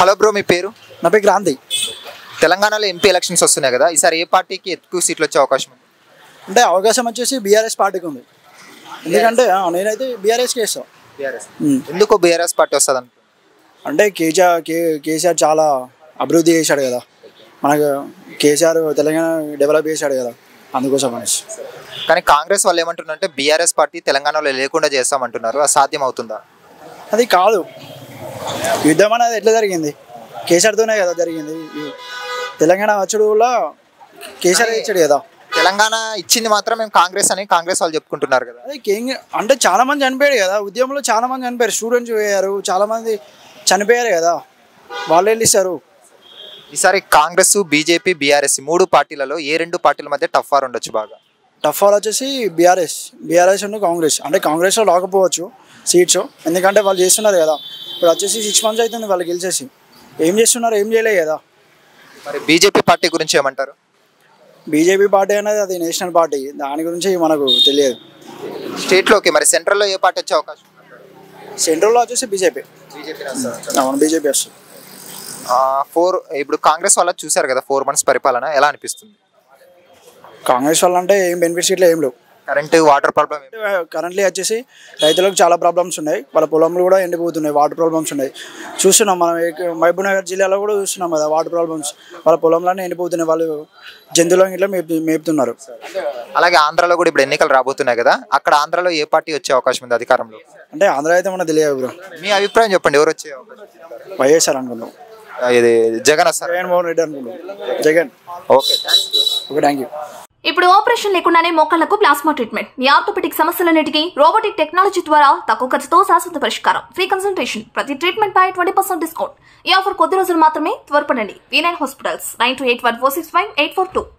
hello bro మీ పేరు నా పేరు క్రాంతి తెలంగాణలో ఎంపీ ఎలక్షన్స్ వస్తున్నాయి కదా ఈసారి ఏ పార్టీకి ఎక్కువ సీట్లు వచ్చే అవకాశం ఉంది అంటే అవకాశం వచ్చేసి బీఆర్ఎస్ పార్టీకి ఉంది ఎందుకంటే ఆ, నేనైతే బీఆర్ఎస్కి వేస్తాను బీఆర్ఎస్ ఎందుకు బీఆర్ఎస్ పార్టీ వస్తుంది అనుకుంటున్నారు అంటే కేసీఆర్ కే కేసీఆర్ చాలా అభివృద్ధి చేశాడు కదా మనకు కేసీఆర్ తెలంగాణ డెవలప్ చేశాడు కదా అందుకోసం అనేసి కానీ కాంగ్రెస్ వాళ్ళు ఏమంటున్నారంటే బీఆర్ఎస్ పార్టీ తెలంగాణలో లేకుండా చేస్తామంటున్నారు అది సాధ్యం అవుతుందా అది కాదు యుద్ధం అనేది ఎట్లా జరిగింది కేసీఆర్తోనే కదా జరిగింది ఈ తెలంగాణ వచ్చుడు వల్ల కేసీఆర్ ఇచ్చాడు కదా తెలంగాణ ఇచ్చింది మాత్రం మేము కాంగ్రెస్ అని కాంగ్రెస్ వాళ్ళు చెప్పుకుంటున్నారు కదా అదే కేంగ్ అంటే చాలా మంది చనిపోయాడు కదా ఉద్యమంలో చాలా మంది చనిపోయారు స్టూడెంట్స్ పోయారు చాలా మంది చనిపోయారు కదా వాళ్ళు వెళ్ళి ఇస్తారు ఈసారి కాంగ్రెస్ బీజేపీ బీఆర్ఎస్ ఈ మూడు పార్టీలలో ఏ రెండు పార్టీల మధ్య టఫ్ వార్ ఉండొచ్చు బాగా టఫ్ ఆల్ వచ్చేసి బీఆర్ఎస్ బీఆర్ఎస్ అండ్ కాంగ్రెస్ అంటే కాంగ్రెస్లో రాకపోవచ్చు సీట్స్ ఎందుకంటే వాళ్ళు చేస్తున్నారు కదా ఇప్పుడు వచ్చేసి సిక్స్ మంత్స్ అవుతుంది వాళ్ళు గెలిచేసి ఏం చేస్తున్నారు ఏం చేయలేదు కదా మరి బీజేపీ పార్టీ గురించి ఏమంటారు బీజేపీ పార్టీ అనేది అది నేషనల్ పార్టీ దాని గురించి మనకు తెలియదు స్టేట్లోకి మరి సెంట్రల్లో ఏ పార్టీ వచ్చే అవకాశం సెంట్రల్లో వచ్చేసి బీజేపీ బీజేపీ అవును బీజేపీ వస్తుంది ఫోర్ ఇప్పుడు కాంగ్రెస్ వాళ్ళ చూశారు కదా ఫోర్ మంత్స్ పరిపాలన ఎలా అనిపిస్తుంది కాంగ్రెస్ వాళ్ళు అంటే ఏం బెనిఫిట్స్ ఇట్లా ఏం లేవు కరెంట్ వాటర్ ప్రాబ్లం కరెంట్లీ వచ్చేసి రైతులకు చాలా ప్రాబ్లమ్స్ ఉన్నాయి వాళ్ళ పొలంలో కూడా ఎండిపోతున్నాయి వాటర్ ప్రాబ్లమ్స్ ఉన్నాయి చూస్తున్నాం మనం ఏక- మహబూబ్ నగర్ జిల్లాలో కూడా చూస్తున్నాం కదా వాటర్ ప్రాబ్లమ్స్ వాళ్ళ పొలంలోనే ఎండిపోతున్నాయి వాళ్ళు జంతువులను ఇట్లా మేపు మేపుతున్నారు అలాగే ఆంధ్రాలో కూడా ఇప్పుడు ఎన్నికలు రాబోతున్నాయి కదా అక్కడ ఆంధ్రాలో ఏ పార్టీ వచ్చే అవకాశం ఉంది అధికారంలో అంటే ఆంధ్ర అయితే మనకు తెలియదు బ్రో మీ అభిప్రాయం చెప్పండి ఎవరు వచ్చే అవకాశం వైఎస్ఆర్ అనుకున్నాం ఆ, ఇది జగన్ వస్తారు జగన్మోహన్ రెడ్డి అనుకున్నాం Jagan okay okay thank you ఇప్పుడు ఆపరేషన్ లేకుండానే మోకాళ్లకు ప్లాస్మా ట్రీట్మెంట్ మీ ఆర్థోపెటిక్ సమస్యలన్నిటికీ రోబోటిక్ టెక్నాలజీ ద్వారా తక్కువ ఖర్చుతో శాశ్వత పరిష్కారం ఫ్రీ కన్సల్టేషన్ ప్రతి ట్రీట్మెంట్ పై ట్వంటీ పర్సెంట్ డిస్కౌంట్ ఈ ఆఫర్ కొద్ది రోజులు మాత్రమే త్వరపడండి V nine hospitals nine two eight one four six five eight four two